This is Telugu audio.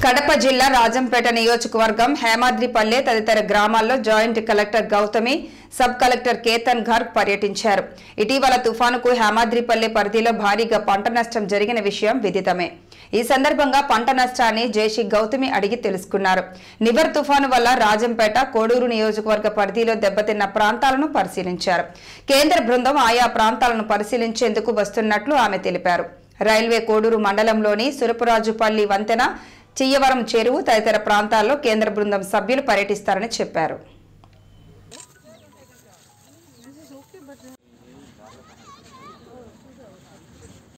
కడప జిల్లా రాజంపేట నియోజకవర్గం హేమాద్రిపల్లె తదితర గ్రామాల్లో joint collector Gautami sub collector Ketan Garg పర్యటించారు ఇటీవల తుఫానుకు హేమాద్రిపల్లె పరిధిలో భారీగా పంట నష్టం జరిగిన విషయం విదితమే ఈ సందర్భంగా పంట నష్టాన్ని జేషి గౌతమి అడిగి తెలుసుకున్నారు నివర్ తుఫాను వల్ల రాజంపేట కోడూరు నియోజకవర్గ పరిధిలో దెబ్బతిన్న ప్రాంతాలను పరిశీలించారు కేంద్ర బృందం ఆయా ప్రాంతాలను పరిశీలించేందుకు వస్తున్నట్లు ఆమె తెలిపారు రైల్వే కోడూరు మండలంలోని సురపురాజుపల్లి వంతెన చియ్యవరం చెరువు తదితర ప్రాంతాల్లో కేంద్ర బృందం సభ్యులు పర్యటిస్తారని చెప్పారు